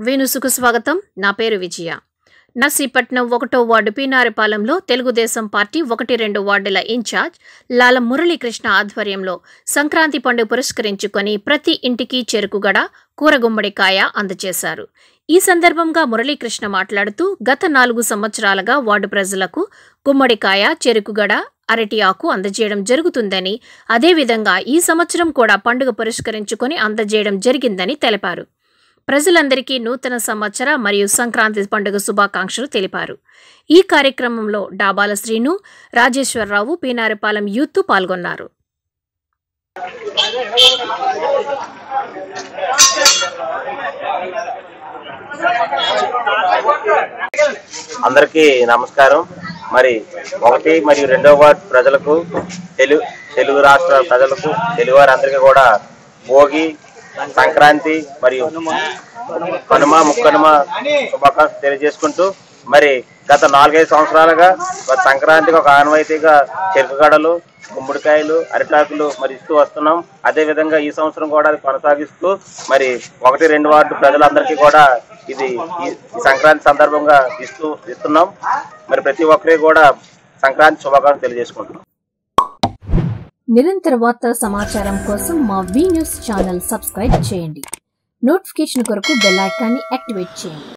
వేణుసుకు స్వాగతం నా పేరు విజయ నర్సీపట్నం ఒకటో వార్డు పీనారిపాలెంలో తెలుగుదేశం పార్టీ ఒకటి రెండు వార్డుల ఇన్ఛార్జ్ లాల మురళీకృష్ణ ఆధ్వర్యంలో సంక్రాంతి పండుగ పురస్కరించుకొని ప్రతి ఇంటికి చెరుకుగడ కూరగుమ్మడికాయ అందజేశారు ఈ సందర్భంగా మురళీకృష్ణ మాట్లాడుతూ గత నాలుగు సంవత్సరాలుగా వార్డు ప్రజలకు గుమ్మడికాయ చెరుకుగడ అరటి ఆకు అందజేయడం జరుగుతుందని అదేవిధంగా ఈ సంవత్సరం కూడా పండుగ పురస్కరించుకొని అందజేయడం జరిగిందని తెలిపారు ప్రజలందరికీ నూతన సంవత్సర మరియు సంక్రాంతి పండుగ శుభాకాంక్షలు తెలిపారు ఈ కార్యక్రమంలో డాబాల శ్రీను రాజేశ్వరరావు పీనారిపాలెం యూత్ పాల్గొన్నారు అందరికీ నమస్కారం మరి ఒకటి మరియు రెండవ వార్డు ప్రజలకు తెలుగు తెలుగు రాష్ట్ర ప్రజలకు తెలుగు వారందరికీ కూడా భోగి సంక్రాంతి మరియు కనుమ ముక్కనుమ శుభాకాంక్షలు తెలియజేసుకుంటూ మరి గత నాలుగైదు సంవత్సరాలుగా మరి సంక్రాంతికి ఒక ఆనవాయితీగా చెరుకుగడలు గుమ్మడికాయలు అరిటాకులు మరి ఇస్తూ వస్తున్నాం అదే విధంగా ఈ సంవత్సరం కూడా అది కొనసాగిస్తూ మరి ఒకటి రెండు వార్డు ప్రజలందరికీ కూడా ఇది ఈ ఈ సంక్రాంతి సందర్భంగా ఇస్తూ ఇస్తున్నాం మరి ప్రతి ఒక్కరికి కూడా సంక్రాంతి శుభాకాంక్షలు తెలియజేసుకుంటున్నాం నిరంతర వార్తల సమాచారం కోసం మా వి న్యూస్ ఛానల్ సబ్స్క్రైబ్ చేయండి నోటిఫికేషన్ కొరకు బెల్ ఐకాన్ని యాక్టివేట్ చేయండి